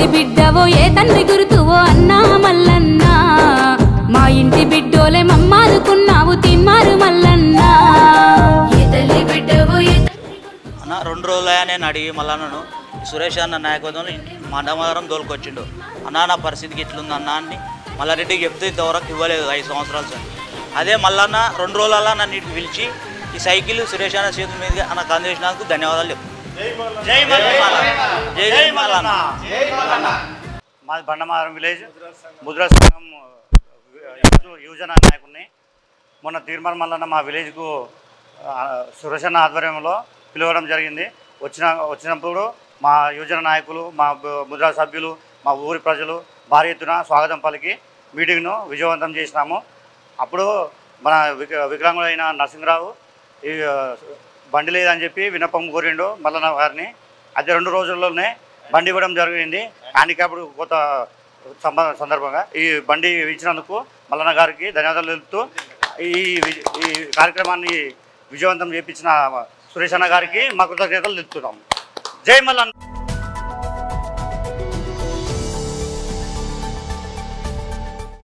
తల్లి బిడ్డవో ఏ తండ్రి గురుతువో అన్నా మల్లన్న మా ఇంటి బిడ్డోలే మమ్మాదుకున్నావు తిమ్మారు మల్లన్న ఏ తల్లి బిడ్డవో ఏ అన్న రెండు రోజులయ్యా నేను అడిగి మళ్ళా నన్ను సురేష్ అన్న నాయకత్వంలో మండమదరం దోలుకొచ్చిండు అన్న నా పరిస్థితికి ఇట్లుంది అన్న అని మల్లారెడ్డికి చెప్తే ఇంతవరకు ఇవ్వలేదు ఐదు సంవత్సరాల సార్ అదే మల్లన్న రెండు రోజులలో నన్ను ఇటు పిలిచి ఈ సైకిల్ సురేష్ అన్న చేతుల మీదుగా నాకు అందించినందుకు ధన్యవాదాలు చెప్తాను జై మల్లన్న జై జై మల్లన్న మాది బండమారం విలేజ్ ముద్రా సంఘం యువజ- యువజన నాయకుడిని మొన్న తీర్మానం మల్లన్న మా విలేజ్కు ఆ, సురేషన్న ఆధ్వర్యంలో పిలవడం జరిగింది వచ్చిన వచ్చినప్పుడు మా యువజన నాయకులు మా బ- ముద్రా సభ్యులు మా ఊరి ప్రజలు భారీ ఎత్తున స్వాగతం పలికి మీటింగ్ను విజయవంతం చేసినాము అప్పుడు మన విక వికలాంగుడైన నరసింహరావు ఈ ఆ, బండి లేదని చెప్పి వినపం కోరిండు మల్లన్న గారిని అదే రెండు రోజుల్లోనే బండి ఇవ్వడం జరిగింది హ్యాండిక్యాప్డ్ కొత్త సంబ- సందర్భంగా ఈ బండి ఇచ్చినందుకు మల్లన్న గారికి ధన్యవాదాలు తెలుపుతూ ఈ వి- ఈ కార్యక్రమాన్ని విజయవంతం చేపించిన సురేష్ అన్న గారికి మా కృతజ్ఞతలు తెలుపుతున్నాం జై మల్లన్న